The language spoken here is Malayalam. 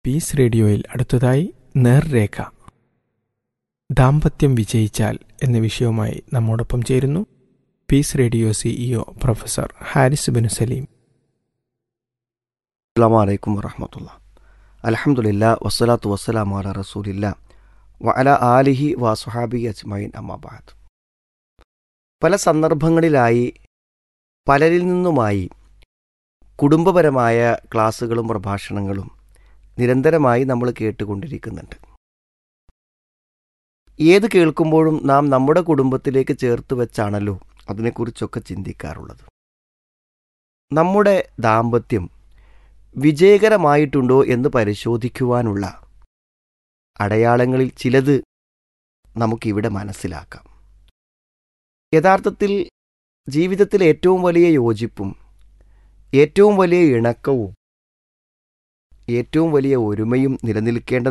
പീസ് റേഡിയോയിൽ അടുത്തതായി നേർരേഖ ദാമ്പത്യം വിജയിച്ചാൽ എന്ന വിഷയവുമായി നമ്മോടൊപ്പം ചേരുന്നു peace radio CEO professor Haris Binu Saleem അസ്സാം വലൈക്കും വറഹമത്തുള്ള അലഹമുല്ല വസ്സലാത്തു വസ്സലാം അല റസൂലില്ല വ അല ആലിഹി വ സുഹാബി അജ്മൈൻ അമ്മാബാദ് പല സന്ദർഭങ്ങളിലായി പലരിൽ നിന്നുമായി കുടുംബപരമായ ക്ലാസ്സുകളും പ്രഭാഷണങ്ങളും നിരന്തരമായി നമ്മൾ കേട്ടുകൊണ്ടിരിക്കുന്നുണ്ട് ഏത് കേൾക്കുമ്പോഴും നാം നമ്മുടെ കുടുംബത്തിലേക്ക് ചേർത്ത് വെച്ചാണല്ലോ അതിനെക്കുറിച്ചൊക്കെ ചിന്തിക്കാറുള്ളത് നമ്മുടെ ദാമ്പത്യം വിജയകരമായിട്ടുണ്ടോ എന്ന് പരിശോധിക്കുവാനുള്ള അടയാളങ്ങളിൽ ചിലത് നമുക്കിവിടെ മനസ്സിലാക്കാം യഥാർത്ഥത്തിൽ ജീവിതത്തിൽ ഏറ്റവും വലിയ യോജിപ്പും ഏറ്റവും വലിയ ഇണക്കവും ഏറ്റവും വലിയ ഒരുമയും നിലനിൽക്കേണ്ട